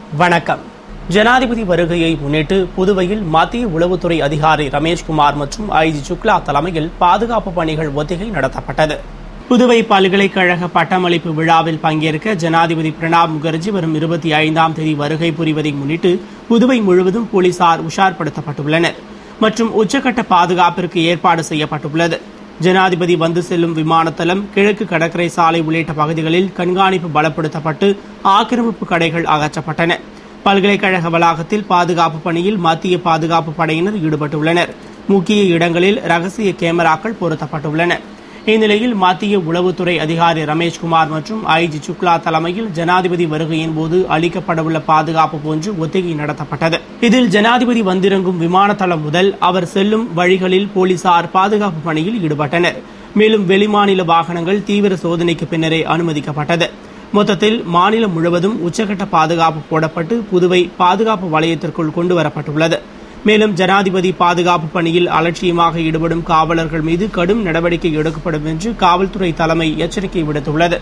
வணக்கம் ஜனாதிபதி வருகையை முன்னிட்டு புதுவையில் மத்திய உளவுத்துறை அதிகாரி ரமேஷ்குமார் மற்றும் ஐஜி சுக்லா தலைமையில் பாதுகாப்பு பணிகள் ஒத்திகை நடத்தப்பட்டது புதுவை பல்கலைக்கழக பட்டமளிப்பு விழாவில் பங்கேற்க ஜனாதிபதி பிரணாப் முகர்ஜி வரும் இருபத்தி ஐந்தாம் தேதி வருகை புரிவதை முன்னிட்டு புதுவை முழுவதும் போலீசார் உஷார்படுத்தப்பட்டுள்ளனர் மற்றும் உச்சக்கட்ட பாதுகாப்பிற்கு ஏற்பாடு செய்யப்பட்டுள்ளது ஜனாதிபதி வந்து செல்லும் விமானத்தளம் கிழக்கு கடற்கரை சாலை உள்ளிட்ட பகுதிகளில் கண்காணிப்பு பலப்படுத்தப்பட்டு ஆக்கிரமிப்பு கடைகள் அகற்றப்பட்டன பல்கலைக்கழக வளாகத்தில் பாதுகாப்பு பணியில் மத்திய பாதுகாப்பு படையினர் ஈடுபட்டுள்ளனர் முக்கிய இடங்களில் ரகசிய கேமராக்கள் பொருத்தப்பட்டுள்ளன இந்நிலையில் மத்திய உளவுத்துறை அதிகாரி ரமேஷ்குமார் மற்றும் ஐஜி சுக்லா தலைமையில் ஜனாதிபதி வருகையின் போது அளிக்கப்படவுள்ள பாதுகாப்பு போன்று ஒத்திகை நடத்தப்பட்டது இதில் ஜனாதிபதி வந்திறங்கும் விமானத்தளம் முதல் அவர் செல்லும் வழிகளில் போலீசார் பாதுகாப்பு பணியில் ஈடுபட்டனர் மேலும் வெளிமாநில வாகனங்கள் தீவிர சோதனைக்கு பின்னரே அனுமதிக்கப்பட்டது மொத்தத்தில் மாநிலம் முழுவதும் உச்சகட்ட பாதுகாப்பு போடப்பட்டு புதுவை பாதுகாப்பு வலயத்திற்குள் கொண்டுவரப்பட்டுள்ளது மேலும் ஜனாதிபதி பாதுகாப்பு பணியில் அலட்சியமாக ஈடுபடும் காவலர்கள் மீது கடும் நடவடிக்கை எடுக்கப்படும் என்று காவல்துறை தலைமை எச்சரிக்கை விடுத்துள்ளது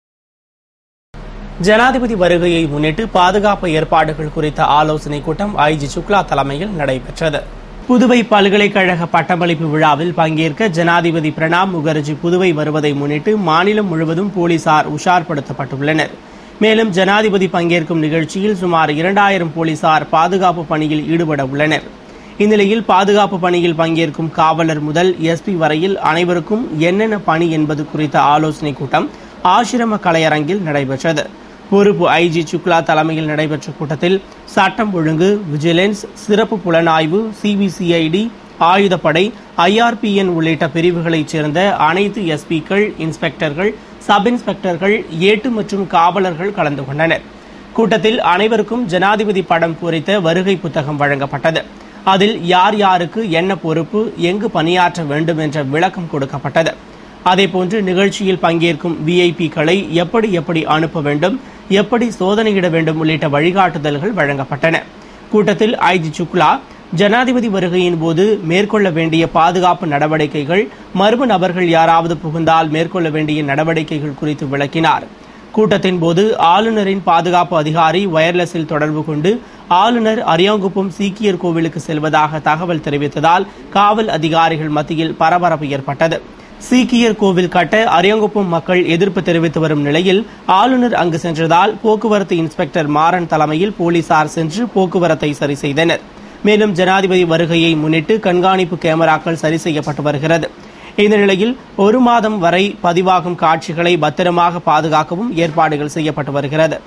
ஜனாதிபதி வருகையை முன்னிட்டு பாதுகாப்பு ஏற்பாடுகள் குறித்த ஆலோசனைக் கூட்டம் ஐஜி சுக்லா தலைமையில் நடைபெற்றது புதுவை பல்கலைக்கழக பட்டமளிப்பு விழாவில் பங்கேற்க ஜனாதிபதி பிரணாப் முகர்ஜி புதுவை வருவதை முன்னிட்டு மாநிலம் முழுவதும் போலீசார் உஷார்படுத்தப்பட்டுள்ளனர் மேலும் ஜனாதிபதி பங்கேற்கும் நிகழ்ச்சியில் சுமார் இரண்டாயிரம் போலீசார் பாதுகாப்பு பணியில் ஈடுபட உள்ளனர் இந்நிலையில் பாதுகாப்பு பணியில் பங்கேற்கும் காவலர் முதல் எஸ்பி வரையில் அனைவருக்கும் என்னென்ன பணி என்பது குறித்த ஆலோசனைக் கூட்டம் ஆசிரம கலையரங்கில் நடைபெற்றது பொறுப்பு ஐஜி சுக்லா தலைமையில் நடைபெற்ற கூட்டத்தில் சட்டம் ஒழுங்கு விஜிலன்ஸ் சிறப்பு புலனாய்வு சிபிசிஐடி ஆயுதப்படை ஐஆர்பிஎன் உள்ளிட்ட பிரிவுகளைச் சேர்ந்த அனைத்து எஸ்பிக்கள் இன்ஸ்பெக்டர்கள் சப் இன்ஸ்பெக்டர்கள் ஏட்டு மற்றும் காவலர்கள் கலந்து கொண்டனர் கூட்டத்தில் அனைவருக்கும் ஜனாதிபதி படம் குறித்த வருகை புத்தகம் வழங்கப்பட்டது அதில் யார் யாருக்கு என்ன பொறுப்பு எங்கு பணியாற்ற வேண்டும் என்ற விளக்கம் கொடுக்கப்பட்டது அதேபோன்று நிகழ்ச்சியில் பங்கேற்கும் விஐபிக்களை எப்படி எப்படி அனுப்ப வேண்டும் எப்படி சோதனையிட வேண்டும் உள்ளிட்ட வழிகாட்டுதல்கள் வழங்கப்பட்டன கூட்டத்தில் ஐஜி சுக்லா ஜனாதிபதி வருகையின் போது மேற்கொள்ள வேண்டிய பாதுகாப்பு நடவடிக்கைகள் மர்ம நபர்கள் யாராவது புகுந்தால் மேற்கொள்ள வேண்டிய நடவடிக்கைகள் குறித்து விளக்கினார் கூட்டத்தின் போது ஆளுநரின் பாதுகாப்பு அதிகாரி வயர்லெஸில் தொடர்பு கொண்டு ஆளுநர் அரியாங்குப்பம் சீக்கியர் கோவிலுக்கு செல்வதாக தகவல் தெரிவித்ததால் காவல் அதிகாரிகள் மத்தியில் பரபரப்பு ஏற்பட்டது சீக்கியர் கோவில் கட்ட அரியாங்குப்பம் மக்கள் எதிர்ப்பு தெரிவித்து வரும் நிலையில் ஆளுநர் அங்கு சென்றதால் போக்குவரத்து இன்ஸ்பெக்டர் மாறன் தலைமையில் போலீசார் சென்று போக்குவரத்தை சரி செய்தனர் மேலும் ஜனாதிபதி வருகையை முன்னிட்டு கண்காணிப்பு கேமராக்கள் சரி செய்யப்பட்டு வருகிறது இந்த நிலையில் ஒரு மாதம் வரை பதிவாகும் காட்சிகளை பத்திரமாக பாதுகாக்கவும் ஏற்பாடுகள் செய்யப்பட்டு வருகிறது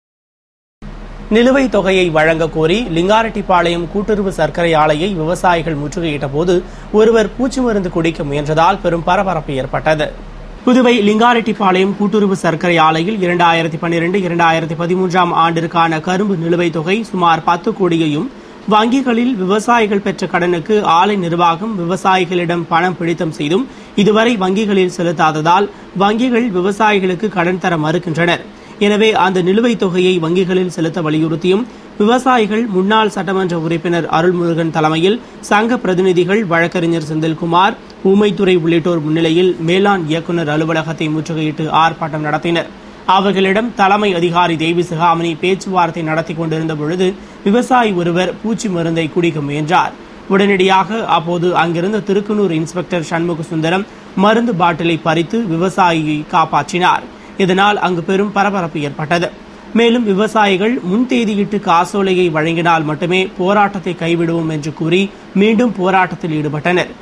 நிலுவைத் தொகையை வழங்க கோரி லிங்காரெட்டிப்பாளையம் கூட்டுறவு சர்க்கரை ஆலையை விவசாயிகள் முற்றுகையிட்ட போது ஒருவர் பூச்சி மருந்து குடிக்க முயன்றதால் பெரும் பரபரப்பு ஏற்பட்டது புதுவை லிங்காரெட்டிப்பாளையம் கூட்டுறவு சர்க்கரை ஆலையில் இரண்டாயிரத்தி பன்னிரண்டு இரண்டாயிரத்தி பதிமூன்றாம் ஆண்டிற்கான கரும்பு நிலுவைத் தொகை சுமார் பத்து கோடியையும் வங்கிகளில் விவசாயிகள் பெற்ற கடனுக்கு ஆலை நிர்வாகம் விவசாயிகளிடம் பணம் பிடித்தம் செய்தும் இதுவரை வங்கிகளில் செலுத்தாததால் வங்கிகள் விவசாயிகளுக்கு கடன் தர மறுக்கின்றனர் எனவே அந்த நிலுவைத் தொகையை வங்கிகளில் செலுத்த வலியுறுத்தியும் விவசாயிகள் முன்னாள் சட்டமன்ற உறுப்பினர் அருள்முருகன் தலைமையில் சங்க பிரதிநிதிகள் வழக்கறிஞர் செந்தில்குமார் ஊமைத்துறை உள்ளிட்டோர் முன்னிலையில் மேலாண் இயக்குநர் அலுவலகத்தை முற்றுகையிட்டு ஆர்ப்பாட்டம் நடத்தினர் அவர்களிடம் தலைமை அதிகாரி தேவி சிகாமணி பேச்சுவார்த்தை நடத்தி கொண்டிருந்த பொழுது விவசாயி ஒருவர் பூச்சி மருந்தை குடிக்க முயன்றார் உடனடியாக அப்போது அங்கிருந்த திருக்குனூர் இன்ஸ்பெக்டர் சண்முக சுந்தரம் மருந்து பாட்டிலை பறித்து விவசாயியை காப்பாற்றினார் இதனால் அங்கு பெரும் பரபரப்பு ஏற்பட்டது மேலும் விவசாயிகள் முன்தேதியிட்டு காசோலையை வழங்கினால் மட்டுமே போராட்டத்தை கைவிடுவோம் என்று கூறி மீண்டும் போராட்டத்தில் ஈடுபட்டனர்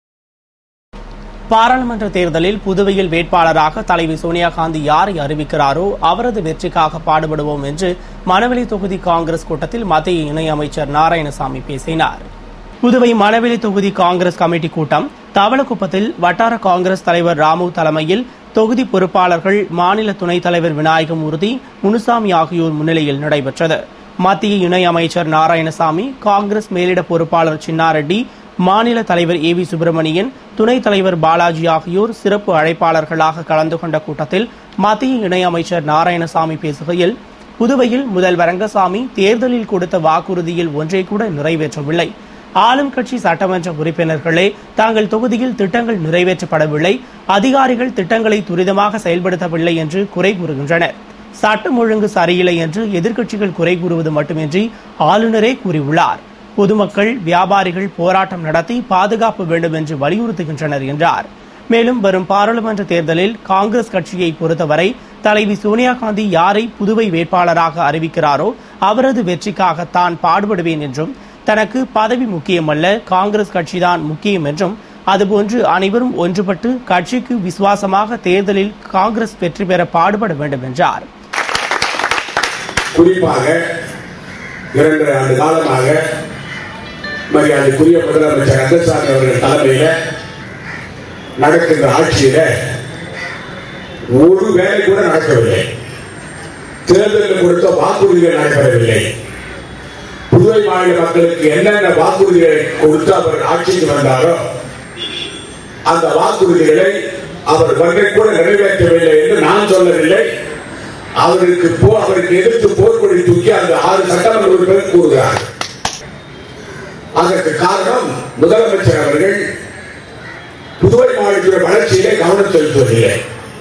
பாராளுமன்ற தேர்தலில் புதுவையில் வேட்பாளராக தலைவி சோனியா காந்தி யாரை அறிவிக்கிறாரோ அவரது வெற்றிக்காக பாடுபடுவோம் என்று மணவெளி தொகுதி காங்கிரஸ் கூட்டத்தில் மத்திய இணையமைச்சர் நாராயணசாமி பேசினார் புதுவை மணவெளி தொகுதி காங்கிரஸ் கமிட்டி கூட்டம் தவளக்குப்பத்தில் வட்டார காங்கிரஸ் தலைவர் ராமு தலைமையில் தொகுதி பொறுப்பாளர்கள் மாநில துணைத் தலைவர் விநாயகமூர்த்தி முனுசாமி ஆகியோர் முன்னிலையில் நடைபெற்றது மத்திய இணையமைச்சர் நாராயணசாமி காங்கிரஸ் மேலிட பொறுப்பாளர் சின்னாரெட்டி மாநில தலைவர் ஏ வி சுப்பிரமணியன் துணைத் தலைவர் பாலாஜி ஆகியோர் சிறப்பு அழைப்பாளர்களாக கலந்து கொண்ட கூட்டத்தில் மத்திய இணையமைச்சர் நாராயணசாமி பேசுகையில் புதுவையில் முதல்வர் ரங்கசாமி தேர்தலில் கொடுத்த வாக்குறுதியில் ஒன்றை கூட நிறைவேற்றவில்லை ஆளும் கட்சி சட்டமன்ற உறுப்பினர்களே தாங்கள் தொகுதியில் திட்டங்கள் நிறைவேற்றப்படவில்லை அதிகாரிகள் திட்டங்களை துரிதமாக செயல்படுத்தவில்லை என்று குறை கூறுகின்றனர் சட்டம் ஒழுங்கு சரியில்லை என்று எதிர்க்கட்சிகள் குறை கூறுவது மட்டுமின்றி ஆளுநரே கூறியுள்ளார் பொதுமக்கள் வியாபாரிகள் போராட்டம் நடத்தி பாதுகாப்பு வேண்டும் என்று வலியுறுத்துகின்றனர் என்றார் மேலும் வரும் பாராளுமன்ற தேர்தலில் காங்கிரஸ் கட்சியை பொறுத்தவரை தலைவி சோனியா காந்தி யாரை புதுவை வேட்பாளராக அறிவிக்கிறாரோ அவரது வெற்றிக்காக தான் பாடுபடுவேன் என்றும் தனக்கு பதவி முக்கியமல்ல காங்கிரஸ் கட்சிதான் முக்கியம் என்றும் அதுபோன்று அனைவரும் ஒன்றுபட்டு கட்சிக்கு விசுவாசமாக தேர்தலில் காங்கிரஸ் வெற்றி பெற பாடுபட வேண்டும் என்றார் குறிப்பாக இரண்டரை ஆண்டு காலமாக மரியாதைக்குரிய முதலமைச்சர் ரங்கசாமி அவர்கள் தலைமையில நடக்கின்ற ஆட்சியில ஒரு வேலை கூட நடக்கவில்லை தேர்தலில் கொடுத்த வாக்குறுதிகள் நடைபெறவில்லை புதுவை மாநில மக்களுக்கு என்னென்ன வாக்குறுதிகளை கொடுத்து அவர் ஆட்சிக்கு வந்தாரோ அந்த வாக்குறுதிகளை அவர் வகை கூட நிறைவேற்றவில்லை என்று நான் சொல்லவில்லை அவருக்கு போ அவருக்கு எதிர்த்து போர்க்கொடி தூக்கி அந்த ஆறு சட்டமன்ற உறுப்பினர் கூறுகிறார் அதற்கு காரணம் முதலமைச்சர் அவர்கள் புதுவை மாநிலத்தின் வளர்ச்சியிலே கவனம் செலுத்துவதில்லை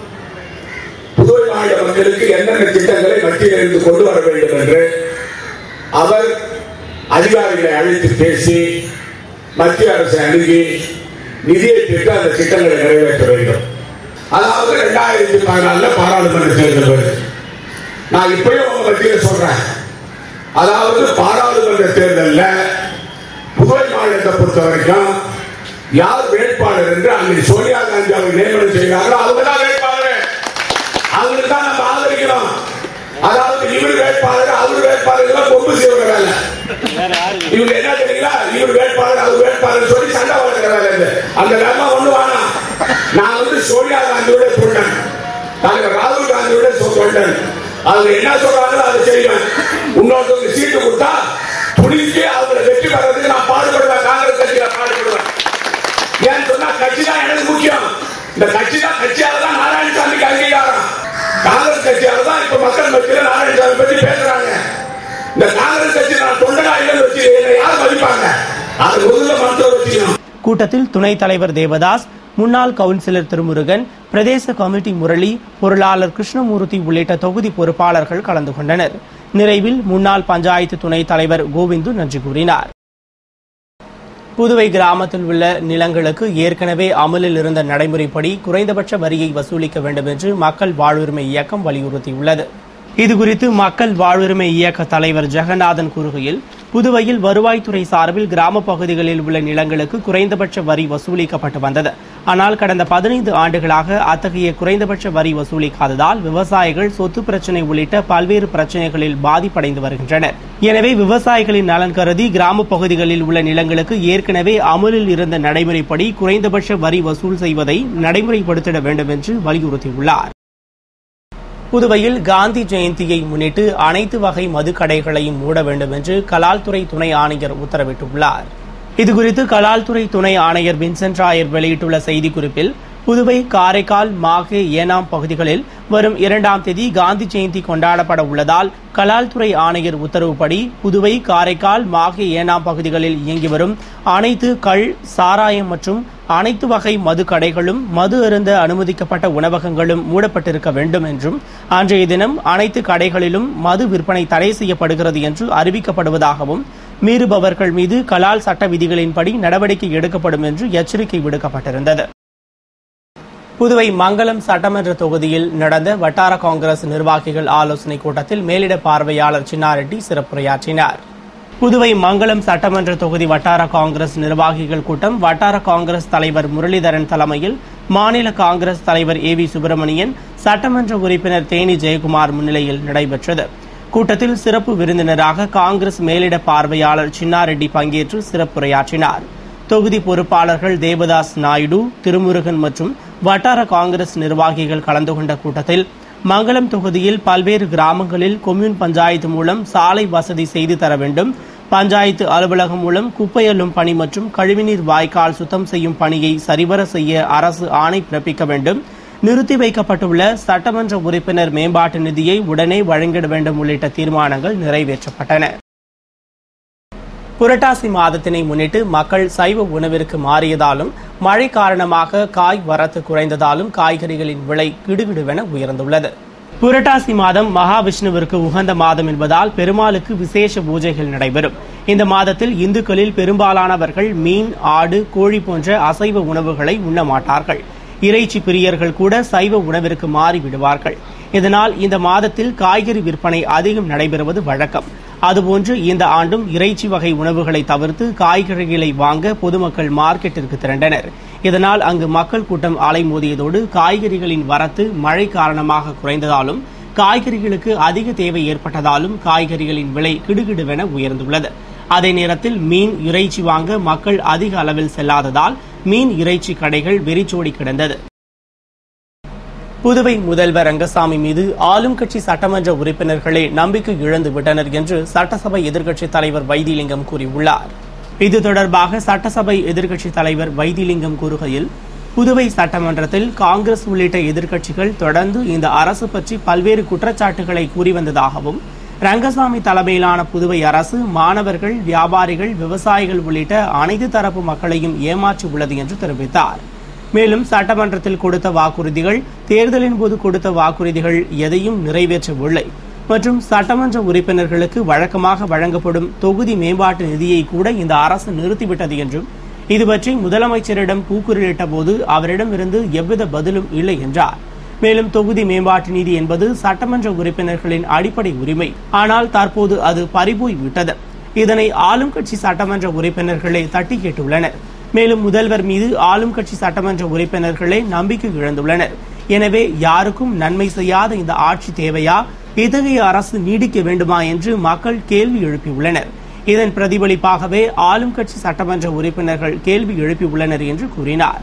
புதுவை மாநில மக்களுக்கு என்னென்ன திட்டங்களை மத்தியில் இருந்து கொண்டு வர வேண்டும் என்று அவர் அதிகாரிகளை அழைத்து பேசி மத்திய அரசை அணுகி நிதியை பெற்று அந்த திட்டங்களை நிறைவேற்ற வேண்டும் அதாவது இரண்டாயிரத்தி பதினாலுல பாராளுமன்ற தேர்தல் வருது நான் இப்பயும் உங்க மத்தியில் சொல்றேன் அதாவது பாராளுமன்ற தேர்தல்ல புதுவை மாநிலத்தை பொறுத்த வரைக்கும் யார் வேட்பாளர் என்று அன்னைக்கு சோனியா காந்தி அவங்க நியமனம் செய்கிறார்களோ அவங்க தான் வேட்பாளர் அவங்களுக்கு தான் நம்ம ஆதரிக்கிறோம் அதாவது இவர் வேட்பாளர் அவர் வேட்பாளர் எல்லாம் கொம்பு செய்வங்க வேலை இவங்க என்ன தெரியுங்களா இவர் வேட்பாளர் அவர் வேட்பாளர் சொல்லி சண்டை வளர்க்கிற வேலை இது அந்த வேலை ஒண்ணு வேணாம் நான் வந்து சோனியா காந்தியோட சொல்றேன் தலைவர் ராகுல் காந்தியோட சொல்றேன் அவங்க என்ன சொல்றாங்களோ அதை செய்வேன் இன்னொருத்தவங்க சீட்டு கொடுத்தா துணிஞ்சு அவங்களை வெற்றி பெறதுக்கு நான் பாடுபடுவேன் காங்கிரஸ் கட்சியில பாடுபடுவேன் ஏன்னு சொன்னா கட்சி தான் எனக்கு முக்கியம் இந்த கட்சி தான் கட்சியால தான் நாராயணசாமிக்கு அங்கீகாரம் காங்கிரஸ் கட்சியால தான் இப்ப மக்கள் மத்தியில நாராயணசாமி பத்தி பேசுறாங்க இந்த காங்கிரஸ் கட்சி நான் தொண்டனா இல்லைன்னு வச்சு என்னை யார் மதிப்பாங்க அதை முதல்ல மருத்துவ வச்சுக்கணும் கூட்டத்தில் துணைத் தலைவர் தேவதாஸ் முன்னாள் கவுன்சிலர் திருமுருகன் பிரதேச கமிட்டி முரளி பொருளாளர் கிருஷ்ணமூர்த்தி உள்ளிட்ட தொகுதி பொறுப்பாளர்கள் கலந்து கொண்டனர் நிறைவில் முன்னாள் பஞ்சாயத்து துணைத் தலைவர் கோவிந்து நன்றி கூறினார் புதுவை கிராமத்தில் உள்ள நிலங்களுக்கு ஏற்கனவே அமலில் இருந்த நடைமுறைப்படி குறைந்தபட்ச வரியை வசூலிக்க வேண்டும் என்று மக்கள் வாழ்வுரிமை இயக்கம் வலியுறுத்தியுள்ளது இதுகுறித்து மக்கள் வாழ்வுரிமை இயக்க தலைவர் ஜெகநாதன் கூறுகையில் புதுவையில் வருவாய்த்துறை சார்பில் கிராம பகுதிகளில் உள்ள நிலங்களுக்கு குறைந்தபட்ச வரி வசூலிக்கப்பட்டு வந்தது ஆனால் கடந்த பதினைந்து ஆண்டுகளாக அத்தகைய குறைந்தபட்ச வரி வசூலிக்காததால் விவசாயிகள் சொத்து பிரச்சினை உள்ளிட்ட பல்வேறு பிரச்சனைகளில் பாதிப்படைந்து வருகின்றனர் எனவே விவசாயிகளின் நலன் கருதி கிராம பகுதிகளில் உள்ள நிலங்களுக்கு ஏற்கனவே அமலில் இருந்த நடைமுறைப்படி குறைந்தபட்ச வரி வசூல் செய்வதை நடைமுறைப்படுத்திட வேண்டும் என்று வலியுறுத்தியுள்ளார் புதுவையில் காந்தி ஜெயந்தியை முன்னிட்டு அனைத்து வகை மதுக்கடைகளையும் மூட வேண்டும் என்று கலால்துறை துணை ஆணையர் உத்தரவிட்டுள்ளார் இதுகுறித்து கலால்துறை துணை ஆணையர் வின்சென்ட் ராயர் வெளியிட்டுள்ள செய்திக்குறிப்பில் புதுவை காரைக்கால் மாஹே ஏனாம் பகுதிகளில் வரும் இரண்டாம் தேதி காந்தி ஜெயந்தி கொண்டாடப்பட உள்ளதால் கலால்துறை ஆணையர் உத்தரவுப்படி புதுவை காரைக்கால் மாஹே ஏனாம் பகுதிகளில் இயங்கி வரும் அனைத்து கள் சாராயம் மற்றும் அனைத்து வகை மது கடைகளும் மது அருந்த அனுமதிக்கப்பட்ட உணவகங்களும் மூடப்பட்டிருக்க வேண்டும் என்றும் அன்றைய தினம் அனைத்து கடைகளிலும் மது விற்பனை தடை செய்யப்படுகிறது என்று அறிவிக்கப்படுவதாகவும் மீறுபவர்கள் மீது கலால் சட்ட விதிகளின்படி நடவடிக்கை எடுக்கப்படும் என்று எச்சரிக்கை விடுக்கப்பட்டிருந்தது புதுவை மங்களம் சட்டமன்ற தொகுதியில் நடந்த வட்டார காங்கிரஸ் நிர்வாகிகள் ஆலோசனைக் கூட்டத்தில் மேலிட பார்வையாளர் சின்னாரெட்டி சிறப்புரையாற்றினார் புதுவை மங்களம் சட்டமன்ற தொகுதி வட்டார காங்கிரஸ் நிர்வாகிகள் கூட்டம் வட்டார காங்கிரஸ் தலைவர் முரளிதரன் தலைமையில் மாநில காங்கிரஸ் தலைவர் ஏ வி சுப்பிரமணியன் சட்டமன்ற உறுப்பினர் தேனி ஜெயக்குமார் முன்னிலையில் நடைபெற்றது கூட்டத்தில் சிறப்பு விருந்தினராக காங்கிரஸ் மேலிட பார்வையாளர் சின்னாரெட்டி பங்கேற்று சிறப்புரையாற்றினார் தொகுதி பொறுப்பாளர்கள் தேவதாஸ் நாயுடு திருமுருகன் மற்றும் வட்டார காங்கிரஸ் நிர்வாகிகள் கலந்து கொண்ட கூட்டத்தில் மங்களம் தொகுதியில் பல்வேறு கிராமங்களில் கொம்யூன் பஞ்சாயத்து மூலம் சாலை வசதி செய்து தர வேண்டும் பஞ்சாயத்து அலுவலகம் மூலம் குப்பை அள்ளும் பணி மற்றும் கழிவுநீர் வாய்க்கால் சுத்தம் செய்யும் பணியை சரிவர செய்ய அரசு ஆணை பிறப்பிக்க வேண்டும் நிறுத்தி வைக்கப்பட்டுள்ள சட்டமன்ற உறுப்பினர் மேம்பாட்டு நிதியை உடனே வழங்கிட வேண்டும் உள்ளிட்ட தீர்மானங்கள் நிறைவேற்றப்பட்டன புரட்டாசி மாதத்தினை முன்னிட்டு மக்கள் சைவ உணவிற்கு மாறியதாலும் மழை காரணமாக காய் வரத்து குறைந்ததாலும் காய்கறிகளின் விலை கிடுகிடுவென உயர்ந்துள்ளது புரட்டாசி மாதம் மகாவிஷ்ணுவிற்கு உகந்த மாதம் என்பதால் பெருமாளுக்கு விசேஷ பூஜைகள் நடைபெறும் இந்த மாதத்தில் இந்துக்களில் பெரும்பாலானவர்கள் மீன் ஆடு கோழி போன்ற அசைவ உணவுகளை உண்ண மாட்டார்கள் இறைச்சி பிரியர்கள் கூட சைவ உணவிற்கு மாறி விடுவார்கள் இதனால் இந்த மாதத்தில் காய்கறி விற்பனை அதிகம் நடைபெறுவது வழக்கம் அதுபோன்று இந்த ஆண்டும் இறைச்சி வகை உணவுகளை தவிர்த்து காய்கறிகளை வாங்க பொதுமக்கள் மார்க்கெட்டிற்கு திரண்டனர் இதனால் அங்கு மக்கள் கூட்டம் அலைமோதியதோடு காய்கறிகளின் வரத்து மழை காரணமாக குறைந்ததாலும் காய்கறிகளுக்கு அதிக தேவை ஏற்பட்டதாலும் காய்கறிகளின் விலை கிடுகிடுவென உயர்ந்துள்ளது அதே நேரத்தில் மீன் இறைச்சி வாங்க மக்கள் அதிக அளவில் செல்லாததால் மீன் இறைச்சி கடைகள் வெறிச்சோடி கிடந்தது புதுவை முதல்வர் ரங்கசாமி மீது ஆளும் கட்சி சட்டமன்ற உறுப்பினர்களே நம்பிக்கை இழந்து விட்டனர் என்று சட்டசபை எதிர்க்கட்சித் தலைவர் வைத்திலிங்கம் கூறியுள்ளார் இது தொடர்பாக சட்டசபை எதிர்க்கட்சித் தலைவர் வைத்திலிங்கம் கூறுகையில் புதுவை சட்டமன்றத்தில் காங்கிரஸ் உள்ளிட்ட எதிர்க்கட்சிகள் தொடர்ந்து இந்த அரசு பற்றி பல்வேறு குற்றச்சாட்டுகளை கூறி வந்ததாகவும் ரங்கசாமி தலைமையிலான புதுவை அரசு மாணவர்கள் வியாபாரிகள் விவசாயிகள் உள்ளிட்ட அனைத்து தரப்பு மக்களையும் ஏமாற்றி உள்ளது என்று தெரிவித்தார் மேலும் சட்டமன்றத்தில் கொடுத்த வாக்குறுதிகள் தேர்தலின் போது கொடுத்த வாக்குறுதிகள் எதையும் நிறைவேற்றவில்லை மற்றும் சட்டமன்ற உறுப்பினர்களுக்கு வழக்கமாக வழங்கப்படும் தொகுதி மேம்பாட்டு நிதியை கூட இந்த அரசு நிறுத்திவிட்டது என்றும் இது பற்றி முதலமைச்சரிடம் கூக்குரலிட்ட போது அவரிடமிருந்து எவ்வித பதிலும் இல்லை என்றார் மேலும் தொகுதி மேம்பாட்டு நிதி என்பது சட்டமன்ற உறுப்பினர்களின் அடிப்படை உரிமை ஆனால் தற்போது அது பறிபோய் விட்டது இதனை ஆளும் கட்சி சட்டமன்ற உறுப்பினர்களே தட்டி கேட்டுள்ளனர் மேலும் முதல்வர் மீது ஆளும் கட்சி சட்டமன்ற உறுப்பினர்களே நம்பிக்கை இழந்துள்ளனர் எனவே யாருக்கும் நன்மை செய்யாத இந்த ஆட்சி தேவையா இத்தகைய அரசு நீடிக்க வேண்டுமா என்று மக்கள் கேள்வி எழுப்பியுள்ளனர் இதன் பிரதிபலிப்பாகவே ஆளும் கட்சி சட்டமன்ற உறுப்பினர்கள் கேள்வி எழுப்பியுள்ளனர் என்று கூறினார்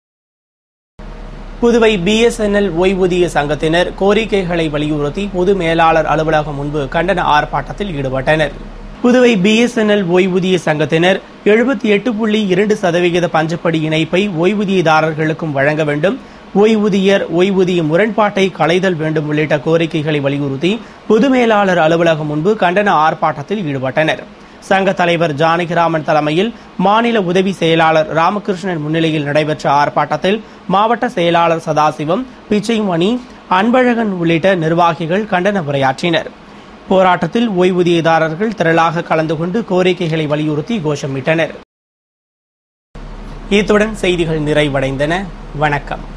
புதுவை பிஎஸ்என்எல் ஓய்வூதிய சங்கத்தினர் கோரிக்கைகளை வலியுறுத்தி பொது மேலாளர் அலுவலகம் முன்பு கண்டன ஆர்ப்பாட்டத்தில் ஈடுபட்டனர் புதுவை பிஎஸ்என்எல் ஓய்வூதிய சங்கத்தினர் எழுபத்தி எட்டு புள்ளி இரண்டு சதவிகித பஞ்சப்படி இணைப்பை ஓய்வூதியதாரர்களுக்கும் வழங்க வேண்டும் ஓய்வூதியர் ஓய்வூதிய முரண்பாட்டை களைதல் வேண்டும் உள்ளிட்ட கோரிக்கைகளை வலியுறுத்தி பொது மேலாளர் அலுவலகம் முன்பு கண்டன ஆர்ப்பாட்டத்தில் ஈடுபட்டனர் சங்க தலைவர் ஜானகிராமன் தலைமையில் மாநில உதவி செயலாளர் ராமகிருஷ்ணன் முன்னிலையில் நடைபெற்ற ஆர்ப்பாட்டத்தில் மாவட்ட செயலாளர் சதாசிவம் பிச்சைமணி அன்பழகன் உள்ளிட்ட நிர்வாகிகள் கண்டன உரையாற்றினர் போராட்டத்தில் ஓய்வூதியதாரர்கள் திரளாக கலந்து கொண்டு கோரிக்கைகளை வலியுறுத்தி கோஷமிட்டனர் இத்துடன் செய்திகள் நிறைவடைந்தன வணக்கம்